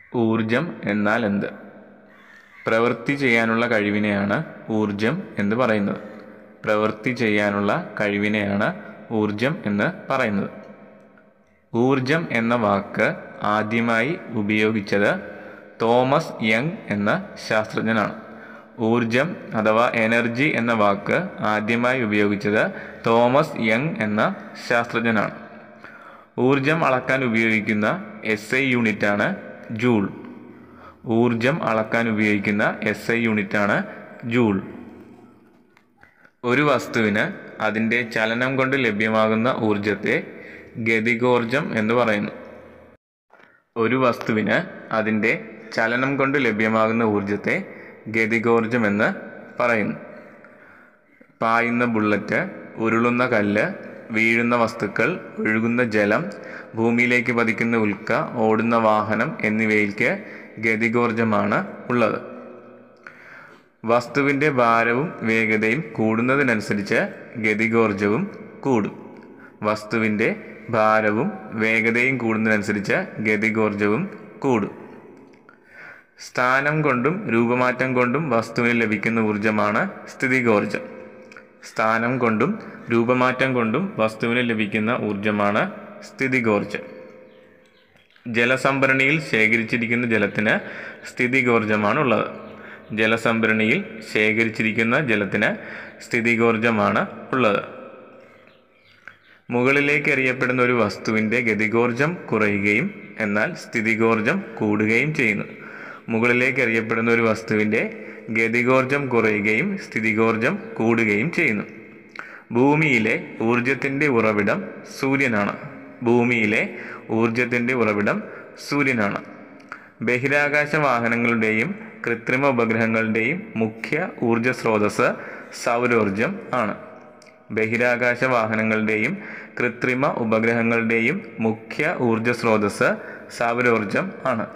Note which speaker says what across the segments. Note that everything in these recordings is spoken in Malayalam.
Speaker 1: ഊർജം എന്നാൽ എന്ത് പ്രവൃത്തി ചെയ്യാനുള്ള കഴിവിനെയാണ് ഊർജം എന്ന് പറയുന്നത് പ്രവൃത്തി ചെയ്യാനുള്ള കഴിവിനെയാണ് ഊർജം എന്ന് പറയുന്നത് ഊർജം എന്ന വാക്ക് ആദ്യമായി ഉപയോഗിച്ചത് തോമസ് യങ് എന്ന ശാസ്ത്രജ്ഞനാണ് ഊർജം അഥവാ എനർജി എന്ന വാക്ക് ആദ്യമായി ഉപയോഗിച്ചത് തോമസ് യങ് എന്ന ശാസ്ത്രജ്ഞനാണ് ഊർജം അളക്കാൻ ഉപയോഗിക്കുന്ന എസ് ഐ യൂണിറ്റാണ് ജൂൾ ഊർജം അളക്കാൻ ഉപയോഗിക്കുന്ന എസ് ഐ യൂണിറ്റാണ് ജൂൾ ഒരു വസ്തുവിന് അതിൻ്റെ ചലനം കൊണ്ട് ലഭ്യമാകുന്ന ഊർജത്തെ ഗതികോർജം എന്ന് പറയുന്നു ഒരു വസ്തുവിന് അതിൻ്റെ ചലനം കൊണ്ട് ലഭ്യമാകുന്ന ഊർജത്തെ ഗതികോർജം എന്ന് പറയുന്നു പായുന്ന ബുള്ളറ്റ് ഉരുളുന്ന കല്ല് വീഴുന്ന വസ്തുക്കൾ ഒഴുകുന്ന ജലം ഭൂമിയിലേക്ക് പതിക്കുന്ന ഉൽക്ക ഓടുന്ന വാഹനം എന്നിവയിലേക്ക് ഗതികോർജമാണ് ഉള്ളത് വസ്തുവിൻ്റെ ഭാരവും വേഗതയും കൂടുന്നതിനനുസരിച്ച് ഗതികോർജവും കൂടും വസ്തുവിൻ്റെ ഭാരവും വേഗതയും കൂടുന്നതിനനുസരിച്ച് ഗതികോർജവും കൂടും സ്ഥാനം കൊണ്ടും രൂപമാറ്റം കൊണ്ടും വസ്തുവിന് ലഭിക്കുന്ന ഊർജമാണ് സ്ഥിതികോർജം സ്ഥാനം കൊണ്ടും രൂപമാറ്റം കൊണ്ടും വസ്തുവിന് ലഭിക്കുന്ന ഊർജമാണ് സ്ഥിതികോർജം ജലസംഭരണിയിൽ ശേഖരിച്ചിരിക്കുന്ന ജലത്തിന് സ്ഥിതികോർജമാണ് ഉള്ളത് ജലസംഭരണിയിൽ ശേഖരിച്ചിരിക്കുന്ന ജലത്തിന് സ്ഥിതികോർജമാണ് ഉള്ളത് മുകളിലേക്ക് എറിയപ്പെടുന്ന ഒരു വസ്തുവിൻ്റെ ഗതികോർജം കുറയുകയും എന്നാൽ സ്ഥിതികോർജം കൂടുകയും ചെയ്യുന്നു മുകളിലേക്ക് എറിയപ്പെടുന്ന ഒരു വസ്തുവിൻ്റെ ഗതികോർജം കുറയുകയും സ്ഥിതികോർജം കൂടുകയും ചെയ്യുന്നു ഭൂമിയിലെ ഊർജത്തിൻ്റെ ഉറവിടം സൂര്യനാണ് ഭൂമിയിലെ ഊർജത്തിൻ്റെ ഉറവിടം സൂര്യനാണ് ബഹിരാകാശ വാഹനങ്ങളുടെയും കൃത്രിമ ഉപഗ്രഹങ്ങളുടെയും മുഖ്യ ഊർജ സ്രോതസ് സൗരോർജം ആണ് ബഹിരാകാശ വാഹനങ്ങളുടെയും കൃത്രിമ ഉപഗ്രഹങ്ങളുടെയും മുഖ്യ ഊർജ സ്രോതസ് സൗരോർജം ആണ്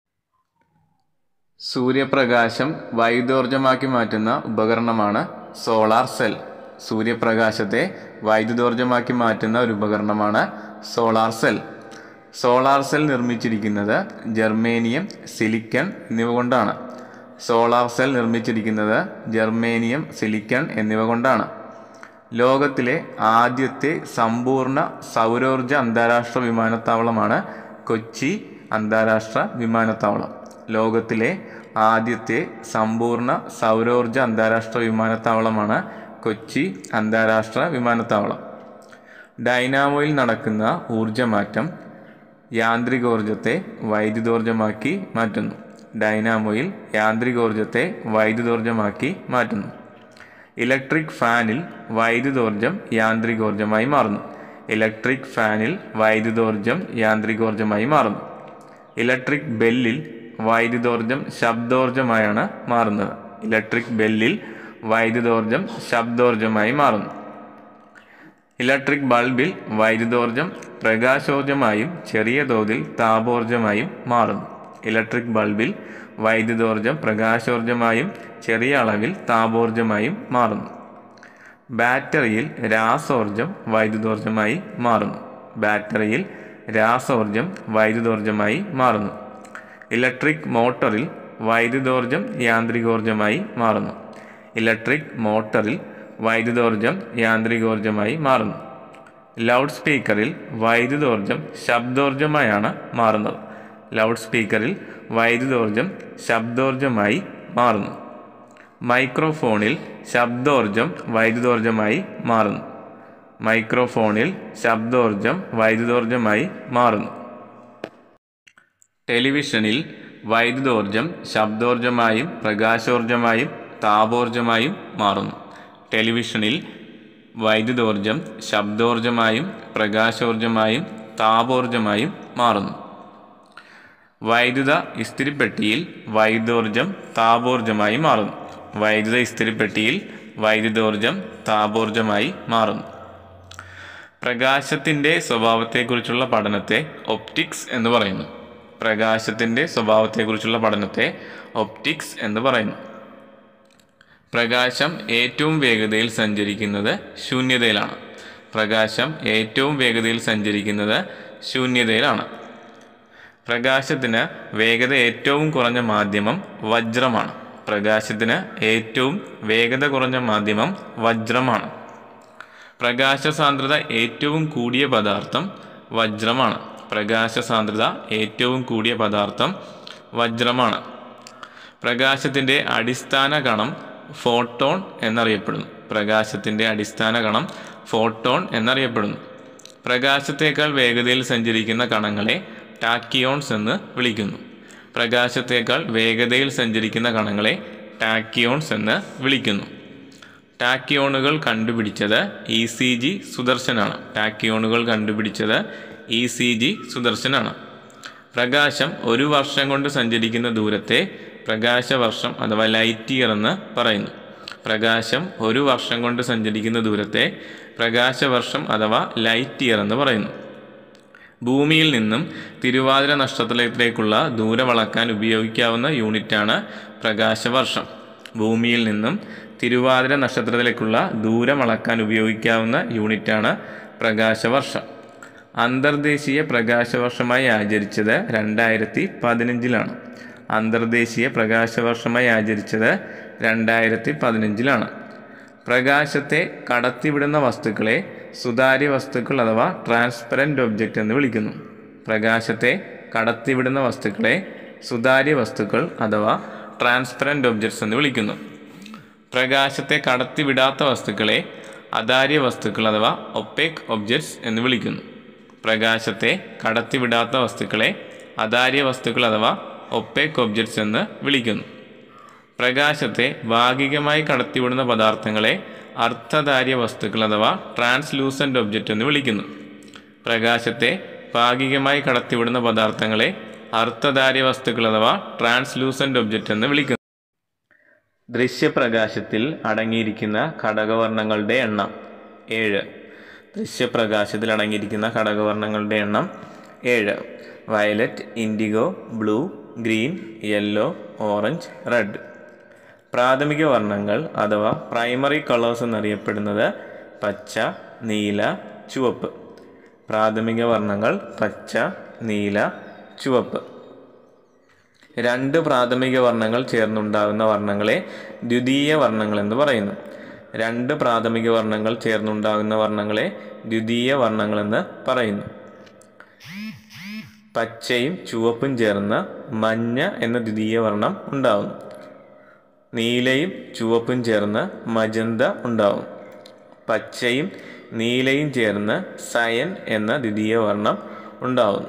Speaker 1: സൂര്യപ്രകാശം വൈദ്യോർജമാക്കി മാറ്റുന്ന ഉപകരണമാണ് സോളാർ സെൽ സൂര്യപ്രകാശത്തെ വൈദ്യുതോർജമാക്കി മാറ്റുന്ന ഒരു ഉപകരണമാണ് സോളാർ സെൽ സോളാർ സെൽ നിർമ്മിച്ചിരിക്കുന്നത് ജർമേനിയം സിലിക്കൺ എന്നിവ കൊണ്ടാണ് സോളാർ സെൽ നിർമ്മിച്ചിരിക്കുന്നത് ജർമേനിയം സിലിക്കൺ എന്നിവ കൊണ്ടാണ് ലോകത്തിലെ ആദ്യത്തെ സമ്പൂർണ്ണ സൗരോർജ അന്താരാഷ്ട്ര വിമാനത്താവളമാണ് കൊച്ചി അന്താരാഷ്ട്ര വിമാനത്താവളം ലോകത്തിലെ ആദ്യത്തെ സമ്പൂർണ്ണ സൗരോർജ അന്താരാഷ്ട്ര വിമാനത്താവളമാണ് കൊച്ചി അന്താരാഷ്ട്ര വിമാനത്താവളം ഡൈനാമോയിൽ നടക്കുന്ന ഊർജമാറ്റം യാന്ത്രികോർജത്തെ വൈദ്യുതോർജമാക്കി മാറ്റുന്നു ഡൈനാമോയിൽ യാന്ത്രികോർജത്തെ വൈദ്യുതോർജമാക്കി മാറ്റുന്നു ഇലക്ട്രിക് ഫാനിൽ വൈദ്യുതോർജം യാന്ത്രികോർജമായി മാറുന്നു ഇലക്ട്രിക് ഫാനിൽ വൈദ്യുതോർജം യാന്ത്രികോർജമായി മാറുന്നു ഇലക്ട്രിക് ബെല്ലിൽ വൈദ്യുതോർജം ശബ്ദോർജമായാണ് മാറുന്നത് ഇലക്ട്രിക് ബെല്ലിൽ വൈദ്യുതോർജം ശബ്ദോർജമായി മാറുന്നു ഇലക്ട്രിക് ബൾബിൽ വൈദ്യുതോർജം പ്രകാശോർജമായും ചെറിയ തോതിൽ താപോർജമായും മാറുന്നു ഇലക്ട്രിക് ബൾബിൽ വൈദ്യുതോർജം പ്രകാശോർജമായും ചെറിയ അളവിൽ താപോർജമായും മാറുന്നു ബാറ്ററിയിൽ രാസോർജം വൈദ്യുതോർജമായി മാറുന്നു ബാറ്ററിയിൽ രാസോർജം വൈദ്യുതോർജമായി മാറുന്നു ഇലക്ട്രിക് മോട്ടറിൽ വൈദ്യുതോർജം യാന്ത്രികോർജമായി മാറുന്നു ഇലക്ട്രിക് മോട്ടറിൽ വൈദ്യുതോർജം യാന്ത്രികോർജമായി മാറുന്നു ലൗഡ് സ്പീക്കറിൽ വൈദ്യുതോർജം ശബ്ദോർജമായാണ് മാറുന്നത് ലൗഡ് സ്പീക്കറിൽ വൈദ്യുതോർജം ശബ്ദോർജമായി മാറുന്നു മൈക്രോഫോണിൽ ശബ്ദോർജം വൈദ്യുതോർജമായി മാറുന്നു മൈക്രോഫോണിൽ ശബ്ദോർജം വൈദ്യുതോർജമായി മാറുന്നു ടെലിവിഷനിൽ വൈദ്യുതോർജം ശബ്ദോർജമായും പ്രകാശോർജമായും താപോർജമായും മാറുന്നു ടെലിവിഷനിൽ വൈദ്യുതോർജം ശബ്ദോർജമായും പ്രകാശോർജമായും താപോർജമായും മാറുന്നു വൈദ്യുത ഇസ്തിരിപ്പെട്ടിയിൽ വൈദ്യോർജം താപോർജമായി മാറുന്നു വൈദ്യുത ഇസ്തിരിപ്പെട്ടിയിൽ വൈദ്യുതോർജം താപോർജമായി മാറുന്നു പ്രകാശത്തിൻ്റെ സ്വഭാവത്തെക്കുറിച്ചുള്ള പഠനത്തെ ഒപ്റ്റിക്സ് എന്ന് പറയുന്നു പ്രകാശത്തിൻ്റെ സ്വഭാവത്തെക്കുറിച്ചുള്ള പഠനത്തെ ഒപ്റ്റിക്സ് എന്ന് പറയുന്നു പ്രകാശം ഏറ്റവും വേഗതയിൽ സഞ്ചരിക്കുന്നത് ശൂന്യതയിലാണ് പ്രകാശം ഏറ്റവും വേഗതയിൽ സഞ്ചരിക്കുന്നത് ശൂന്യതയിലാണ് പ്രകാശത്തിന് വേഗത ഏറ്റവും കുറഞ്ഞ മാധ്യമം വജ്രമാണ് പ്രകാശത്തിന് ഏറ്റവും വേഗത കുറഞ്ഞ മാധ്യമം വജ്രമാണ് പ്രകാശ സാന്ദ്രത ഏറ്റവും കൂടിയ പദാർത്ഥം വജ്രമാണ് പ്രകാശ സാന്ദ്രത ഏറ്റവും കൂടിയ പദാർത്ഥം വജ്രമാണ് പ്രകാശത്തിൻ്റെ അടിസ്ഥാന കണം ഫോട്ടോൺ എന്നറിയപ്പെടുന്നു പ്രകാശത്തിൻ്റെ അടിസ്ഥാന കണം ഫോട്ടോൺ എന്നറിയപ്പെടുന്നു പ്രകാശത്തേക്കാൾ വേഗതയിൽ സഞ്ചരിക്കുന്ന കണങ്ങളെ ടാക്കിയോൺസ് എന്ന് വിളിക്കുന്നു പ്രകാശത്തേക്കാൾ വേഗതയിൽ സഞ്ചരിക്കുന്ന കണങ്ങളെ ടാക്കിയോൺസ് എന്ന് വിളിക്കുന്നു ടാക്കിയോണുകൾ കണ്ടുപിടിച്ചത് ഇ സി ജി സുദർശനാണ് ടാക്കിയോണുകൾ കണ്ടുപിടിച്ചത് ഇ സി ജി സുദർശനാണ് പ്രകാശം ഒരു വർഷം കൊണ്ട് സഞ്ചരിക്കുന്ന ദൂരത്തെ പ്രകാശവർഷം അഥവാ ലൈറ്റ് ഇയർ എന്ന് പറയുന്നു പ്രകാശം ഒരു വർഷം കൊണ്ട് സഞ്ചരിക്കുന്ന ദൂരത്തെ പ്രകാശവർഷം അഥവാ ലൈറ്റ് ഇയർ എന്ന് പറയുന്നു ഭൂമിയിൽ നിന്നും തിരുവാതിര നക്ഷത്രത്തിലേക്കുള്ള ദൂരം അളക്കാൻ ഉപയോഗിക്കാവുന്ന യൂണിറ്റാണ് പ്രകാശവർഷം ഭൂമിയിൽ നിന്നും തിരുവാതിര നക്ഷത്രത്തിലേക്കുള്ള ദൂരം അളക്കാൻ ഉപയോഗിക്കാവുന്ന യൂണിറ്റാണ് പ്രകാശവർഷം അന്തർദേശീയ പ്രകാശവർഷമായി ആചരിച്ചത് രണ്ടായിരത്തി പതിനഞ്ചിലാണ് അന്തർദേശീയ പ്രകാശവർഷമായി ആചരിച്ചത് രണ്ടായിരത്തി പതിനഞ്ചിലാണ് പ്രകാശത്തെ കടത്തിവിടുന്ന വസ്തുക്കളെ സുതാര്യ വസ്തുക്കൾ അഥവാ ട്രാൻസ്പെറൻറ്റ് ഒബ്ജക്റ്റ് എന്ന് വിളിക്കുന്നു പ്രകാശത്തെ കടത്തിവിടുന്ന വസ്തുക്കളെ സുതാര്യ വസ്തുക്കൾ അഥവാ ട്രാൻസ്പെറൻറ്റ് ഒബ്ജക്ട്സ് എന്ന് വിളിക്കുന്നു പ്രകാശത്തെ കടത്തിവിടാത്ത വസ്തുക്കളെ അതാര്യ വസ്തുക്കൾ അഥവാ ഒപ്പേക്ക് ഒബ്ജക്ട്സ് എന്ന് വിളിക്കുന്നു പ്രകാശത്തെ കടത്തിവിടാത്ത വസ്തുക്കളെ അതാര്യ വസ്തുക്കൾ അഥവാ ഒപ്പേക്ക് ഒബ്ജക്ട്സ് എന്ന് വിളിക്കുന്നു പ്രകാശത്തെ ഭാഗികമായി കടത്തിവിടുന്ന പദാർത്ഥങ്ങളെ അർത്ഥധാര്യ വസ്തുക്കൾ അഥവാ ട്രാൻസ്ലൂസൻ്റ് ഒബ്ജക്റ്റ് എന്ന് വിളിക്കുന്നു പ്രകാശത്തെ ഭാഗികമായി കടത്തിവിടുന്ന പദാർത്ഥങ്ങളെ അർത്ഥധാര്യ വസ്തുക്കൾ അഥവാ ട്രാൻസ്ലൂസൻ്റ് ഒബ്ജക്റ്റ് എന്ന് വിളിക്കുന്നു ദൃശ്യപ്രകാശത്തിൽ അടങ്ങിയിരിക്കുന്ന ഘടകവർണ്ണങ്ങളുടെ എണ്ണം ഏഴ് ദൃശ്യപ്രകാശത്തിൽ അടങ്ങിയിരിക്കുന്ന ഘടകവർണ്ണങ്ങളുടെ എണ്ണം ഏഴ് violet indigo blue green yellow orange red പ്രാഥമിക വർണ്ണങ്ങൾ അഥവാ പ്രൈമറി കളേഴ്സ് എന്നറിയപ്പെടുന്നത് പച്ച നീല ചുവപ്പ് പ്രാഥമിക വർണ്ണങ്ങൾ പച്ച നീല ചുവപ്പ് രണ്ട് പ്രാഥമിക വർണ്ണങ്ങൾ ചേർന്നുണ്ടാകുന്ന വർണ്ണങ്ങളെ ദ്വിതീയ വർണ്ണങ്ങൾ എന്ന് പറയുന്നു രണ്ട് പ്രാഥമിക വർണ്ണങ്ങൾ ചേർന്നുണ്ടാകുന്ന വർണ്ണങ്ങളെ ദ്വിതീയ വർണ്ണങ്ങൾ എന്ന് പറയുന്നു പച്ചയും ചുവപ്പും ചേർന്ന് മഞ്ഞ എന്ന ദ്വിതീയ വർണ്ണം ഉണ്ടാകുന്നു നീലയും ചുവപ്പും ചേർന്ന് മജന്ത ഉണ്ടാവും പച്ചയും നീലയും ചേർന്ന് സയൻ എന്ന ദ്വിതീയ വർണ്ണം ഉണ്ടാവുന്നു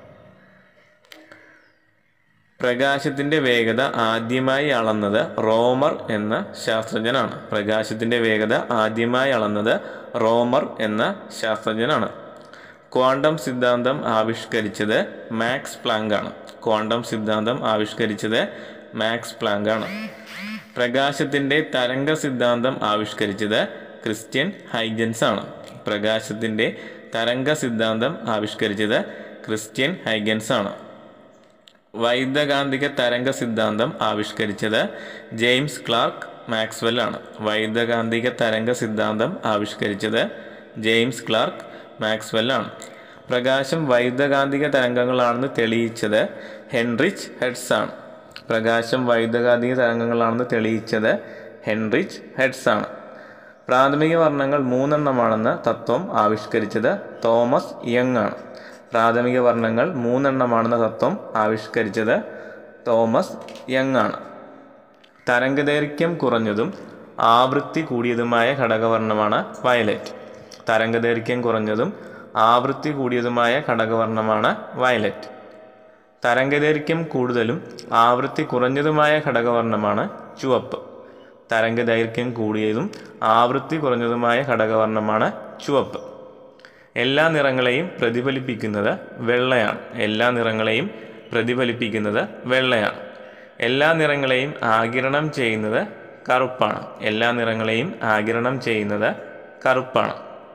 Speaker 1: പ്രകാശത്തിൻ്റെ വേഗത ആദ്യമായി അളന്നത് റോമർ എന്ന ശാസ്ത്രജ്ഞനാണ് പ്രകാശത്തിൻ്റെ വേഗത ആദ്യമായി അളന്നത് റോമർ എന്ന ശാസ്ത്രജ്ഞനാണ് ക്വാണ്ടം സിദ്ധാന്തം ആവിഷ്കരിച്ചത് മാക്സ് പ്ലാങ്ക് ആണ് ക്വാണ്ടം സിദ്ധാന്തം ആവിഷ്കരിച്ചത് മാക്സ് പ്ലാങ്ക് ആണ് പ്രകാശത്തിൻ്റെ തരംഗ സിദ്ധാന്തം ആവിഷ്കരിച്ചത് ക്രിസ്ത്യൻ ഹൈഗൻസ് ആണ് പ്രകാശത്തിൻ്റെ തരംഗ സിദ്ധാന്തം ആവിഷ്കരിച്ചത് ക്രിസ്ത്യൻ ഹൈഗൻസ് ആണ് വൈദ്യകാന്തിക തരംഗ സിദ്ധാന്തം ആവിഷ്കരിച്ചത് ജെയിംസ് ക്ലാർക്ക് മാക്സ്വെൽ ആണ് വൈദ്യകാന്തിക തരംഗ സിദ്ധാന്തം ആവിഷ്കരിച്ചത് ജെയിംസ് ക്ലാർക്ക് മാക്സ്വെൽ ആണ് പ്രകാശം വൈദ്യകാന്തിക തരംഗങ്ങളാണെന്ന് തെളിയിച്ചത് ഹെൻറിച്ച് ഹെഡ്സ് ആണ് പ്രകാശം വൈദ്യകാന്തിക തരംഗങ്ങളാണെന്ന് തെളിയിച്ചത് ഹെൻറിച്ച് ഹെഡ്സ് ആണ് പ്രാഥമിക വർണ്ണങ്ങൾ മൂന്നെണ്ണമാണെന്ന് തത്വം ആവിഷ്കരിച്ചത് തോമസ് യങ് ആണ് പ്രാഥമിക വർണ്ണങ്ങൾ മൂന്നെണ്ണമാണെന്ന തത്വം ആവിഷ്കരിച്ചത് തോമസ് യങ് ആണ് തരംഗദൈർഘ്യം കുറഞ്ഞതും ആവൃത്തി കൂടിയതുമായ ഘടകവർണ്ണമാണ് വയലറ്റ് തരംഗദൈർഘ്യം കുറഞ്ഞതും ആവൃത്തി കൂടിയതുമായ ഘടകവർണ്ണമാണ് വയലറ്റ് തരംഗദൈർഘ്യം കൂടുതലും ആവൃത്തി കുറഞ്ഞതുമായ ഘടകവർണ്ണമാണ് ചുവപ്പ് തരംഗദൈർഘ്യം കൂടിയതും ആവൃത്തി കുറഞ്ഞതുമായ ഘടകവർണ്ണമാണ് ചുവപ്പ് എല്ലാ നിറങ്ങളെയും പ്രതിഫലിപ്പിക്കുന്നത് വെള്ളയാണ് എല്ലാ നിറങ്ങളെയും പ്രതിഫലിപ്പിക്കുന്നത് വെള്ളയാണ് എല്ലാ നിറങ്ങളെയും ആകിരണം ചെയ്യുന്നത് കറുപ്പാണ് എല്ലാ നിറങ്ങളെയും ആകിരണം ചെയ്യുന്നത് കറുപ്പാണ്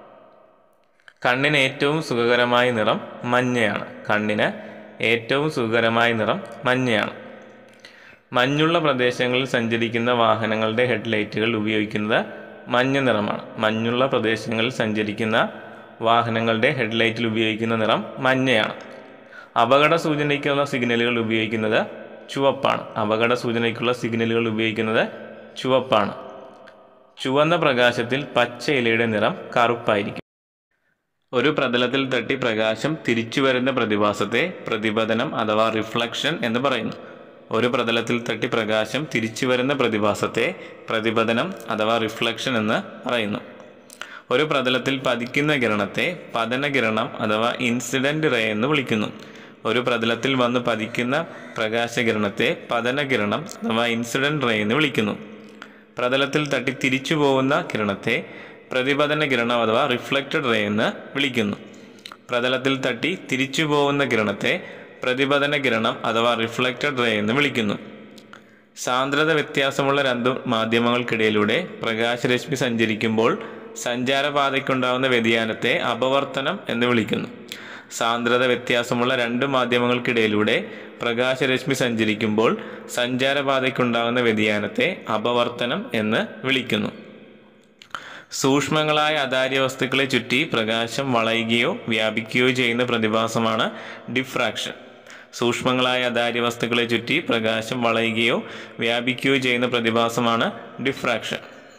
Speaker 1: കണ്ണിന് ഏറ്റവും സുഖകരമായ നിറം മഞ്ഞയാണ് കണ്ണിന് ഏറ്റവും സുഖകരമായ നിറം മഞ്ഞയാണ് മഞ്ഞുള്ള പ്രദേശങ്ങളിൽ സഞ്ചരിക്കുന്ന വാഹനങ്ങളുടെ ഹെഡ്ലൈറ്റുകൾ ഉപയോഗിക്കുന്നത് മഞ്ഞ നിറമാണ് മഞ്ഞുള്ള പ്രദേശങ്ങളിൽ സഞ്ചരിക്കുന്ന വാഹനങ്ങളുടെ ഹെഡ്ലൈറ്റിൽ ഉപയോഗിക്കുന്ന നിറം മഞ്ഞയാണ് അപകട സൂചനയ്ക്കുള്ള സിഗ്നലുകൾ ഉപയോഗിക്കുന്നത് ചുവപ്പാണ് അപകട സൂചനയ്ക്കുള്ള സിഗ്നലുകൾ ഉപയോഗിക്കുന്നത് ചുവപ്പാണ് ചുവന്ന പ്രകാശത്തിൽ പച്ച ഇലയുടെ നിറം കറുപ്പായിരിക്കും ഒരു പ്രതലത്തിൽ തട്ടി പ്രകാശം തിരിച്ചു വരുന്ന പ്രതിഭാസത്തെ പ്രതിപതനം അഥവാ റിഫ്ലക്ഷൻ എന്ന് പറയുന്നു ഒരു പ്രതലത്തിൽ തട്ടി പ്രകാശം തിരിച്ചു വരുന്ന പ്രതിഭാസത്തെ പ്രതിപതനം അഥവാ റിഫ്ലക്ഷൻ എന്ന് പറയുന്നു ഒരു പ്രതലത്തിൽ പതിക്കുന്ന കിരണത്തെ പതനകിരണം അഥവാ ഇൻസിഡന്റ് റേ എന്ന് വിളിക്കുന്നു ഒരു പ്രതലത്തിൽ വന്ന് പതിക്കുന്ന പ്രകാശകിരണത്തെ പതനകിരണം അഥവാ ഇൻസിഡന്റ് റേ എന്ന് വിളിക്കുന്നു പ്രതലത്തിൽ തട്ടി തിരിച്ചു പോകുന്ന കിരണത്തെ പ്രതിപതന കിരണം അഥവാ റിഫ്ലക്റ്റഡ് റേ എന്ന് വിളിക്കുന്നു പ്രതലത്തിൽ തട്ടി തിരിച്ചു പോകുന്ന കിരണത്തെ പ്രതിപതന കിരണം അഥവാ റിഫ്ലക്റ്റഡ് റേ എന്ന് വിളിക്കുന്നു സാന്ദ്രത വ്യത്യാസമുള്ള രണ്ട് മാധ്യമങ്ങൾക്കിടയിലൂടെ പ്രകാശരശ്മി സഞ്ചരിക്കുമ്പോൾ സഞ്ചാരപാതയ്ക്കുണ്ടാകുന്ന വ്യതിയാനത്തെ അപവർത്തനം എന്ന് വിളിക്കുന്നു സാന്ദ്രത വ്യത്യാസമുള്ള രണ്ട് മാധ്യമങ്ങൾക്കിടയിലൂടെ പ്രകാശരശ്മി സഞ്ചരിക്കുമ്പോൾ സഞ്ചാരപാതയ്ക്കുണ്ടാകുന്ന വ്യതിയാനത്തെ അപവർത്തനം എന്ന് വിളിക്കുന്നു സൂക്ഷ്മങ്ങളായ അതാര്യ വസ്തുക്കളെ ചുറ്റി പ്രകാശം വളയുകയോ വ്യാപിക്കുകയോ ചെയ്യുന്ന പ്രതിഭാസമാണ് ഡിഫ്രാക്ഷൻ സൂക്ഷ്മങ്ങളായ അതാര്യ വസ്തുക്കളെ ചുറ്റി പ്രകാശം വളയുകയോ വ്യാപിക്കുകയോ ചെയ്യുന്ന പ്രതിഭാസമാണ് ഡിഫ്രാക്ഷൻ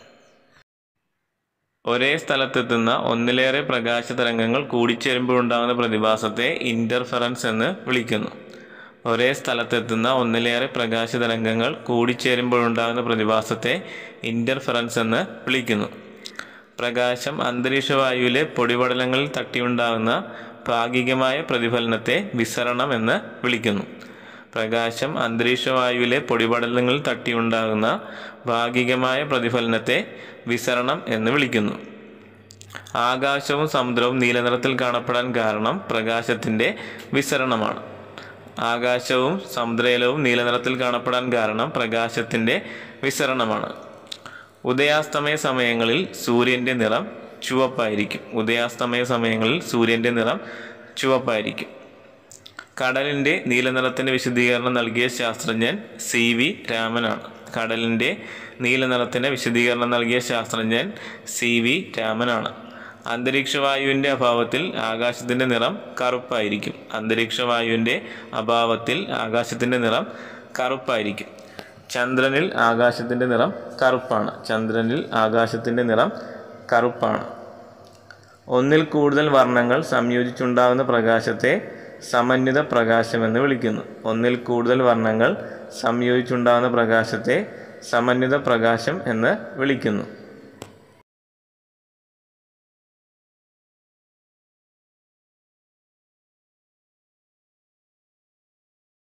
Speaker 1: ഒരേ സ്ഥലത്തെത്തുന്ന ഒന്നിലേറെ പ്രകാശ തരംഗങ്ങൾ കൂടിച്ചേരുമ്പോഴുണ്ടാകുന്ന പ്രതിഭാസത്തെ ഇൻ്റർഫറൻസ് എന്ന് വിളിക്കുന്നു ഒരേ സ്ഥലത്തെത്തുന്ന ഒന്നിലേറെ പ്രകാശ തരംഗങ്ങൾ കൂടിച്ചേരുമ്പോഴുണ്ടാകുന്ന പ്രതിഭാസത്തെ ഇൻ്റർഫറൻസ് എന്ന് വിളിക്കുന്നു പ്രകാശം അന്തരീക്ഷവായുവിലെ പൊടിപടലങ്ങളിൽ തട്ടിയുണ്ടാകുന്ന ഭാഗികമായ പ്രതിഫലനത്തെ വിസരണം എന്ന് വിളിക്കുന്നു പ്രകാശം അന്തരീക്ഷവായുവിലെ പൊടിപടലങ്ങളിൽ തട്ടിയുണ്ടാകുന്ന ഭാഗികമായ പ്രതിഫലനത്തെ വിസരണം എന്ന് വിളിക്കുന്നു ആകാശവും സമുദ്രവും നീലനിറത്തിൽ കാണപ്പെടാൻ കാരണം പ്രകാശത്തിൻ്റെ വിസരണമാണ് ആകാശവും സമുദ്രജലവും നീലനിറത്തിൽ കാണപ്പെടാൻ കാരണം പ്രകാശത്തിൻ്റെ വിസരണമാണ് ഉദയാസ്തമയ സമയങ്ങളിൽ സൂര്യൻ്റെ നിറം ചുവപ്പായിരിക്കും ഉദയാസ്തമയ സമയങ്ങളിൽ സൂര്യൻ്റെ നിറം ചുവപ്പായിരിക്കും കടലിൻ്റെ നീലനിറത്തിൻ്റെ വിശദീകരണം നൽകിയ ശാസ്ത്രജ്ഞൻ സി വി രാമനാണ് കടലിൻ്റെ നീലനിറത്തിൻ്റെ വിശദീകരണം നൽകിയ ശാസ്ത്രജ്ഞൻ സി വി രാമനാണ് അന്തരീക്ഷവായുവിൻ്റെ അഭാവത്തിൽ ആകാശത്തിൻ്റെ നിറം കറുപ്പായിരിക്കും അന്തരീക്ഷവായുവിൻ്റെ അഭാവത്തിൽ ആകാശത്തിൻ്റെ നിറം കറുപ്പായിരിക്കും ചന്ദ്രനിൽ ആകാശത്തിൻ്റെ നിറം കറുപ്പാണ് ചന്ദ്രനിൽ ആകാശത്തിൻ്റെ നിറം കറുപ്പാണ് ഒന്നിൽ കൂടുതൽ വർണ്ണങ്ങൾ സംയോജിച്ചുണ്ടാകുന്ന പ്രകാശത്തെ സമന്വിത പ്രകാശം എന്ന് വിളിക്കുന്നു ഒന്നിൽ കൂടുതൽ വർണ്ണങ്ങൾ സംയോജിച്ചുണ്ടാകുന്ന പ്രകാശത്തെ സമന്വിത പ്രകാശം എന്ന് വിളിക്കുന്നു